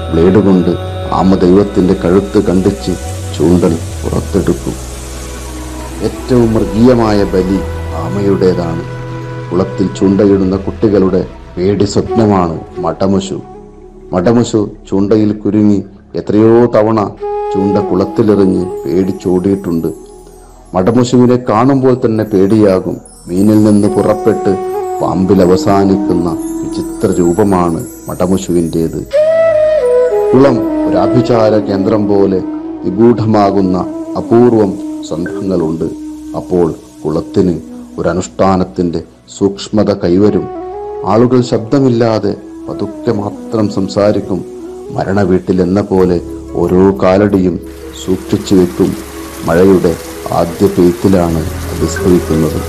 blade കൊണ്ട് ആമ ദൈവത്തിന്റെ കഴുത്ത് കണ്ടിച്ച് ചൂണ്ടൽ പുറത്തെടുക്കും ഏറ്റവും മൃഗീയമായ ബലി ആമയുടേതാണ് കുളത്തിൽ ചൂണ്ടയിടുന്ന കുട്ടികളുടെ പേടി സ്വപ്നമാണ് മടമുശു മടമുശു ചൂണ്ടയിൽ കുരുങ്ങി എത്രയോ തവണ ചൂണ്ട കുളത്തിലെറിഞ്ഞ് പേടിച്ചോടിയിട്ടുണ്ട് മടമുശുവിനെ കാണുമ്പോൾ തന്നെ പേടിയാകും മീനിൽ നിന്ന് പുറപ്പെട്ട് പാമ്പിൽ അവസാനിക്കുന്ന വിചിത്ര രൂപമാണ് മടമുശുവിൻ്റേത് കുളം ഒരു ആഭിചാര കേന്ദ്രം പോലെ നിഗൂഢമാകുന്ന അപൂർവം സന്ദർഭങ്ങളുണ്ട് അപ്പോൾ കുളത്തിന് ഒരു അനുഷ്ഠാനത്തിന്റെ സൂക്ഷ്മത കൈവരും ആളുകൾ ശബ്ദമില്ലാതെ പതുക്കെ മാത്രം സംസാരിക്കും മരണ വീട്ടിൽ എന്ന പോലെ ഓരോ കാലടിയും സൂക്ഷിച്ചു വെക്കും മഴയുടെ ആദ്യ പെയ്ത്തിലാണ് അത് സംഭവിക്കുന്നത്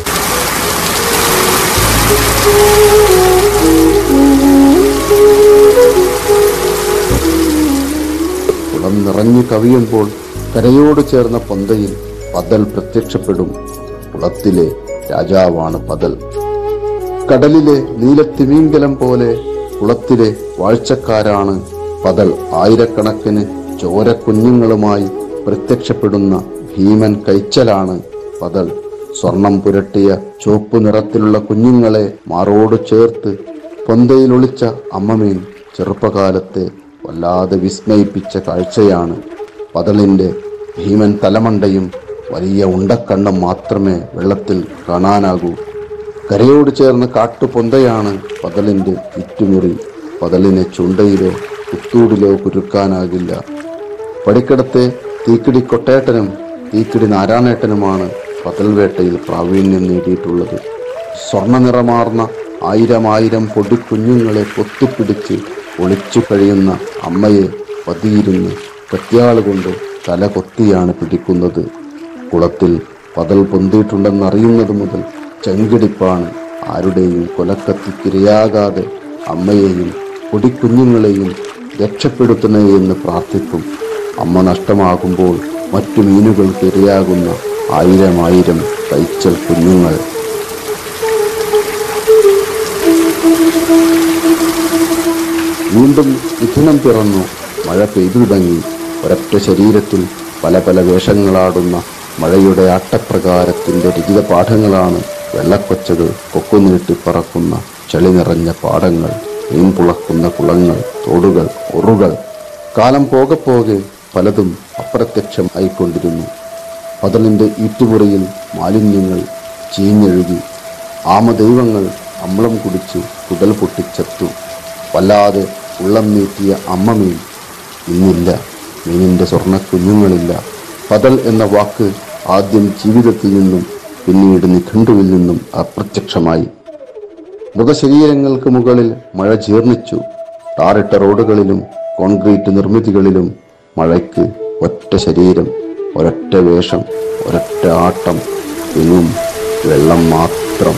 കുളം നിറഞ്ഞു കവിയുമ്പോൾ കരയോട് ചേർന്ന പൊന്തയിൽ പതൽ പ്രത്യക്ഷപ്പെടും കുളത്തിലെ രാജാവാണ് പതൽ കടലിലെ നീലത്തിമീങ്കലം പോലെ കുളത്തിലെ വാഴ്ചക്കാരാണ് പതൽ ആയിരക്കണക്കിന് ചോരക്കുഞ്ഞുങ്ങളുമായി പ്രത്യക്ഷപ്പെടുന്ന ഭീമൻ കൈച്ചലാണ് പതൽ സ്വർണം പുരട്ടിയ ചുവപ്പ് നിറത്തിലുള്ള കുഞ്ഞുങ്ങളെ മാറോട് ചേർത്ത് പൊന്തയിൽ ഒളിച്ച അമ്മമീൻ ചെറുപ്പകാലത്തെ വല്ലാതെ വിസ്മയിപ്പിച്ച കാഴ്ചയാണ് പതളിന്റെ ഭീമൻ തലമണ്ടയും വലിയ ഉണ്ടക്കണ്ണും മാത്രമേ വെള്ളത്തിൽ കാണാനാകൂ കരയോട് ചേർന്ന കാട്ടുപൊന്തയാണ് പതലിന്റെ ചുറ്റുമുറി പതലിനെ ചുണ്ടയിലോ പുത്തൂടിലോ കുരുക്കാനാകില്ല പടിക്കടത്തെ തീക്കിടി കൊട്ടേട്ടനും തീക്കിടി നാരായണേട്ടനുമാണ് പതൽ വേട്ടയിൽ പ്രാവീണ്യം നേടിയിട്ടുള്ളത് സ്വർണ്ണ നിറമാർന്ന ആയിരം ആയിരം പൊടിക്കുഞ്ഞുങ്ങളെ പൊത്തിപ്പിടിച്ച് ഒളിച്ചു കഴിയുന്ന അമ്മയെ പതിയിരുന്ന് കത്തിയാളുകൊണ്ട് തല കൊത്തിയാണ് പിടിക്കുന്നത് കുളത്തിൽ പതൽ പൊന്തിയിട്ടുണ്ടെന്നറിയുന്നത് മുതൽ ചെങ്കിടിപ്പാണ് ആരുടെയും കൊലക്കത്തിക്കിരയാകാതെ അമ്മയെയും പൊടിക്കുഞ്ഞുങ്ങളെയും രക്ഷപ്പെടുത്തണേ എന്ന് പ്രാർത്ഥിക്കും അമ്മ നഷ്ടമാകുമ്പോൾ മറ്റു മീനുകൾക്ക് ഇരയാകുന്ന ആയിരം ആയിരം കൈച്ചൽ കുഞ്ഞുങ്ങൾ വീണ്ടും മിഥുനം പിറന്നു മഴ പെയ്തു തുടങ്ങി ഒരൊറ്റ ശരീരത്തിൽ പല പല വേഷങ്ങളാടുന്ന മഴയുടെ ആട്ടപ്രകാരത്തിന്റെ രചിത പാഠങ്ങളാണ് വെള്ളക്കൊച്ചകൾ കൊക്കുനീട്ടി പറക്കുന്ന ചളി നിറഞ്ഞ പാടങ്ങൾ മീൻ പുളക്കുന്ന കുളങ്ങൾ തോടുകൾ ഉറുകൾ കാലം പോകെ പോകെ പലതും അപ്രത്യക്ഷം ആയിക്കൊണ്ടിരുന്നു പതലിന്റെ ഈറ്റുമുറിയിൽ മാലിന്യങ്ങൾ ചീഞ്ഞെഴുകി ആമദൈവങ്ങൾ അമ്ലം കുടിച്ച് കുടൽ പൊട്ടിച്ചത്തു വല്ലാതെ ഉള്ളം നീട്ടിയ അമ്മ മീൻ ഇന്നില്ല മീനിന്റെ സ്വർണ്ണ കുഞ്ഞുങ്ങളില്ല പതൽ എന്ന വാക്ക് ആദ്യം ജീവിതത്തിൽ നിന്നും പിന്നീട് നിഘണ്ടുവിൽ നിന്നും അപ്രത്യക്ഷമായി മൃതശരീരങ്ങൾക്ക് മുകളിൽ മഴ ജീർണിച്ചു ടാറിട്ട റോഡുകളിലും കോൺക്രീറ്റ് നിർമ്മിതികളിലും മഴയ്ക്ക് ഒറ്റ ശരീരം ഒരൊറ്റ വേഷം ഒരൊറ്റ ആട്ടം എങ്ങും വെള്ളം മാത്രം